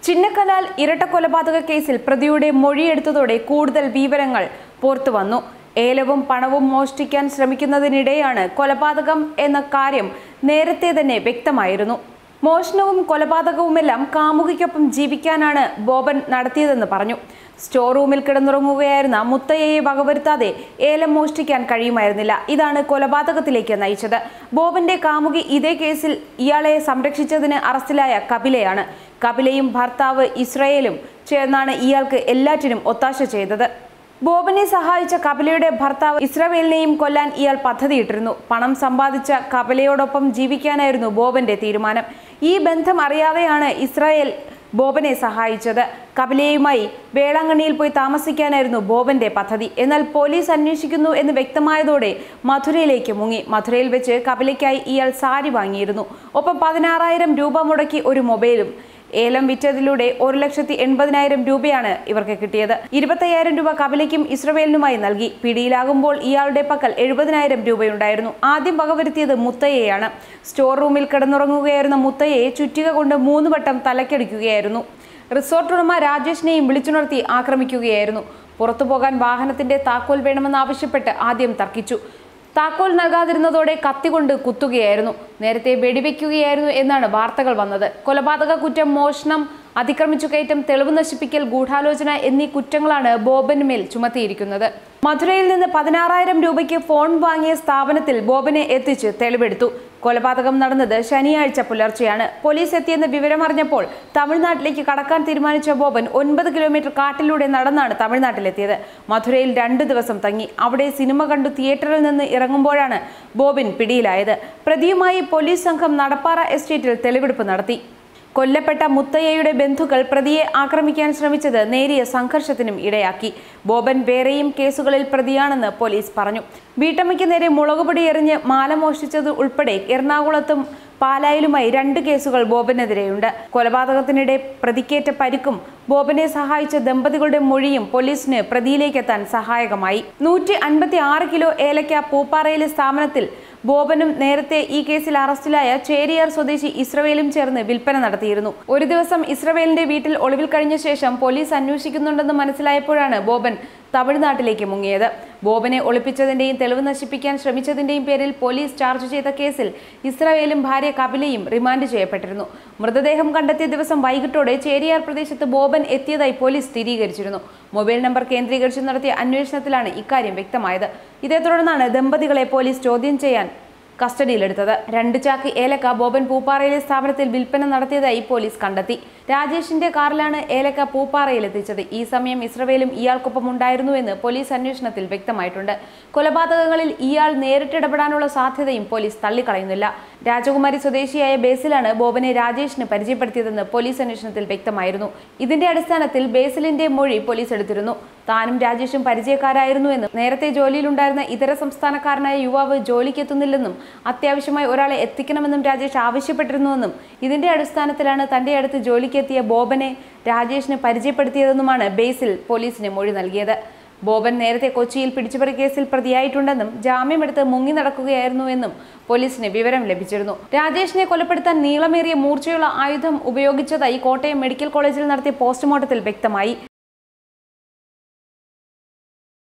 ചിന്നക്കനാൽ ഇരട്ടക്കൊലപാതക കേസിൽ പ്രതിയുടെ മൊഴിയെടുത്തതോടെ കൂടുതൽ വിവരങ്ങൾ പുറത്തു വന്നു ഏലവും പണവും മോഷ്ടിക്കാൻ ശ്രമിക്കുന്നതിനിടെയാണ് കൊലപാതകം എന്ന കാര്യം നേരത്തെ തന്നെ വ്യക്തമായിരുന്നു മോഷണവും കൊലപാതകവുമെല്ലാം കാമുകിക്കൊപ്പം ജീവിക്കാനാണ് ബോബൻ നടത്തിയതെന്ന് പറഞ്ഞു സ്റ്റോർ റൂമിൽ കിടന്നുറങ്ങുകയായിരുന്ന മുത്തയ്യയെ വകവരുത്താതെ ഏലം മോഷ്ടിക്കാൻ കഴിയുമായിരുന്നില്ല ഇതാണ് കൊലപാതകത്തിലേക്ക് നയിച്ചത് ബോബന്റെ കാമുകി ഇതേ കേസിൽ ഇയാളെ സംരക്ഷിച്ചതിന് അറസ്റ്റിലായ കപിലയാണ് കപിലയും ഭർത്താവ് ഇസ്രയേലും ചേർന്നാണ് ഇയാൾക്ക് എല്ലാറ്റിനും ഒത്താശ ചെയ്തത് ബോബനെ സഹായിച്ച കപിലയുടെ ഭർത്താവ് ഇസ്രവേലിനെയും കൊല്ലാൻ ഇയാൾ പദ്ധതിയിട്ടിരുന്നു പണം സമ്പാദിച്ച കപിലയോടൊപ്പം ജീവിക്കാനായിരുന്നു ബോബന്റെ തീരുമാനം ഈ ബന്ധം അറിയാതെയാണ് ഇസ്രായേൽ ബോബനെ സഹായിച്ചത് കപിലയുമായി വേളാങ്കണ്ണിയിൽ പോയി താമസിക്കാനായിരുന്നു ബോബന്റെ പദ്ധതി എന്നാൽ പോലീസ് അന്വേഷിക്കുന്നു എന്ന് വ്യക്തമായതോടെ മധുരയിലേക്ക് മുങ്ങി മധുരയിൽ വെച്ച് കപിലയ്ക്കായി ഇയാൾ സാരി വാങ്ങിയിരുന്നു ഒപ്പം പതിനാറായിരം രൂപ മുടക്കി ഒരു മൊബൈലും ഏലം വിറ്റതിലൂടെ ഒരു ലക്ഷത്തി എൺപതിനായിരം രൂപയാണ് ഇവർക്ക് കിട്ടിയത് ഇരുപത്തയ്യായിരം രൂപ കപിലയ്ക്കും ഇസ്രവേലിനുമായി നൽകി പിടിയിലാകുമ്പോൾ ഇയാളുടെ പക്കൽ എഴുപതിനായിരം രൂപയുണ്ടായിരുന്നു ആദ്യം വകവരുത്തിയത് മുത്തയ്യയാണ് സ്റ്റോർ റൂമിൽ കിടന്നുറങ്ങുകയായിരുന്ന മുത്തയ്യയെ ചുറ്റിക കൊണ്ട് മൂന്ന് വട്ടം തലക്കടിക്കുകയായിരുന്നു റിസോർട്ട് ഉടമ രാജേഷിനെയും വിളിച്ചുണർത്തി ആക്രമിക്കുകയായിരുന്നു പുറത്തു പോകാൻ വാഹനത്തിന്റെ താക്കോൽ വേണമെന്നാവശ്യപ്പെട്ട് ആദ്യം തർക്കിച്ചു താക്കോൽ നൽകാതിരുന്നതോടെ കത്തികൊണ്ട് കുത്തുകയായിരുന്നു നേരത്തെ വെടിവെക്കുകയായിരുന്നു എന്നാണ് വാർത്തകൾ വന്നത് കൊലപാതക കുറ്റം മോഷണം അതിക്രമിച്ചു കയറ്റം തെളിവ് നശിപ്പിക്കൽ ഗൂഢാലോചന എന്നീ കുറ്റങ്ങളാണ് ബോബന് മേൽ ചുമത്തിയിരിക്കുന്നത് മധുരയിൽ നിന്ന് പതിനാറായിരം രൂപയ്ക്ക് ഫോൺ വാങ്ങിയ സ്ഥാപനത്തിൽ ബോബനെ എത്തിച്ച് തെളിവെടുത്തു കൊലപാതകം നടന്നത് ശനിയാഴ്ച പുലർച്ചെയാണ് പോലീസ് എത്തിയെന്ന് വിവരമറിഞ്ഞപ്പോൾ തമിഴ്നാട്ടിലേക്ക് കടക്കാൻ തീരുമാനിച്ച ബോബൻ ഒൻപത് കിലോമീറ്റർ കാട്ടിലൂടെ നടന്നാണ് തമിഴ്നാട്ടിലെത്തിയത് മധുരയിൽ രണ്ടു ദിവസം തങ്ങി അവിടെ സിനിമ കണ്ടു തിയേറ്ററിൽ നിന്ന് ഇറങ്ങുമ്പോഴാണ് ബോബിൻ പിടിയിലായത് പ്രതിയുമായി പോലീസ് സംഘം നടപ്പാറ എസ്റ്റേറ്റിൽ തെളിവെടുപ്പ് നടത്തി കൊല്ലപ്പെട്ട മുത്തയ്യയുടെ ബന്ധുക്കൾ പ്രതിയെ ആക്രമിക്കാൻ ശ്രമിച്ചത് നേരിയ സംഘർഷത്തിനും ഇടയാക്കി ബോബൻ വേറെയും കേസുകളിൽ പ്രതിയാണെന്ന് പോലീസ് പറഞ്ഞു വീട്ടമ്മയ്ക്ക് നേരെ മുളകുപൊടി എറിഞ്ഞ് മാല മോഷ്ടിച്ചത് ഉൾപ്പെടെ എറണാകുളത്തും പാലായിലുമായി രണ്ട് കേസുകൾ ബോബനെതിരെയുണ്ട് കൊലപാതകത്തിനിടെ പ്രതിക്കേറ്റ പരിക്കും ബോബനെ സഹായിച്ച ദമ്പതികളുടെ മൊഴിയും പോലീസിന് പ്രതിയിലേക്കെത്താൻ സഹായകമായി നൂറ്റി അൻപത്തി ആറ് കിലോ ഏലക്ക പൂപ്പാറയിലെ സ്ഥാപനത്തിൽ ബോബനും നേരത്തെ ഈ കേസിൽ അറസ്റ്റിലായ ചേരിയാർ സ്വദേശി ഇസ്രവേലും ചേർന്ന് വിൽപ്പന നടത്തിയിരുന്നു ഒരു ദിവസം ഇസ്രവേലിന്റെ വീട്ടിൽ ഒളിവിൽ കഴിഞ്ഞ ശേഷം പോലീസ് അന്വേഷിക്കുന്നുണ്ടെന്ന് മനസ്സിലായപ്പോഴാണ് ബോബൻ തമിഴ്നാട്ടിലേക്ക് മുങ്ങിയത് ബോബനെ ഒളിപ്പിച്ചതിന്റെയും തെളിവ് നശിപ്പിക്കാൻ ശ്രമിച്ചതിന്റെയും പേരിൽ പോലീസ് ചാർജ് ചെയ്ത കേസിൽ ഇസ്രവേലും ഭാര്യ കപിലയും റിമാൻഡ് ചെയ്യപ്പെട്ടിരുന്നു മൃതദേഹം കണ്ടെത്തിയ ദിവസം വൈകിട്ടോടെ ചേരിയാർ പ്രദേശത്ത് ബോബൻ എത്തിയതായി പോലീസ് സ്ഥിരീകരിച്ചിരുന്നു മൊബൈൽ നമ്പർ കേന്ദ്രീകരിച്ച് നടത്തിയ അന്വേഷണത്തിലാണ് ഇക്കാര്യം വ്യക്തമായത് ഇതേ തുടർന്നാണ് ദമ്പതികളെ പോലീസ് ചോദ്യം ചെയ്യാൻ കസ്റ്റഡിയിലെടുത്തത് രണ്ട് ചാക്ക് ഏലക്ക ബോബൻ പൂപ്പാറയിലെ സ്ഥാപനത്തിൽ വിൽപ്പന നടത്തിയതായി പോലീസ് കണ്ടെത്തി രാജേഷിന്റെ കാറിലാണ് ഏലക്ക പൂപ്പാറയിൽ എത്തിച്ചത് ഈ സമയം ഇസ്രവേലും ഇയാൾക്കൊപ്പം ഉണ്ടായിരുന്നുവെന്ന് പോലീസ് അന്വേഷണത്തിൽ വ്യക്തമായിട്ടുണ്ട് കൊലപാതകങ്ങളിൽ ഇയാൾ നേരിട്ടിടപെടാനുള്ള സാധ്യതയും പോലീസ് തള്ളിക്കളയുന്നില്ല രാജകുമാരി സ്വദേശിയായ ബേസിലാണ് ബോബനെ രാജേഷിന് പരിചയപ്പെടുത്തിയതെന്ന് പോലീസ് അന്വേഷണത്തിൽ വ്യക്തമായിരുന്നു ഇതിന്റെ അടിസ്ഥാനത്തിൽ ബേസിലിന്റെ മൊഴി പോലീസ് എടുത്തിരുന്നു താനും രാജേഷും പരിചയക്കാരായിരുന്നുവെന്നും നേരത്തെ ജോലിയിലുണ്ടായിരുന്ന ഇതര സംസ്ഥാനക്കാരനായ യുവാവ് ജോലിക്കെത്തുന്നില്ലെന്നും അത്യാവശ്യമായി ഒരാളെ എത്തിക്കണമെന്നും രാജേഷ് ആവശ്യപ്പെട്ടിരുന്നുവെന്നും ഇതിന്റെ അടിസ്ഥാനത്തിലാണ് തന്റെ അടുത്ത് ജോലിക്കെത്തിയ ബോബനെ രാജേഷിന് പരിചയപ്പെടുത്തിയതെന്നുമാണ് ബേസിൽ പോലീസിന് മൊഴി നൽകിയത് ബോബൻ നേരത്തെ കൊച്ചിയിൽ പിടിച്ചുപറി കേസിൽ പ്രതിയായിട്ടുണ്ടെന്നും ജാമ്യമെടുത്ത് മുങ്ങി നടക്കുകയായിരുന്നുവെന്നും പോലീസിന് വിവരം ലഭിച്ചിരുന്നു രാജേഷിനെ കൊലപ്പെടുത്താൻ നീളമേറിയ മൂർച്ചയുള്ള ആയുധം ഉപയോഗിച്ചതായി കോട്ടയം മെഡിക്കൽ കോളേജിൽ നടത്തിയ പോസ്റ്റ്മോർട്ടത്തിൽ വ്യക്തമായി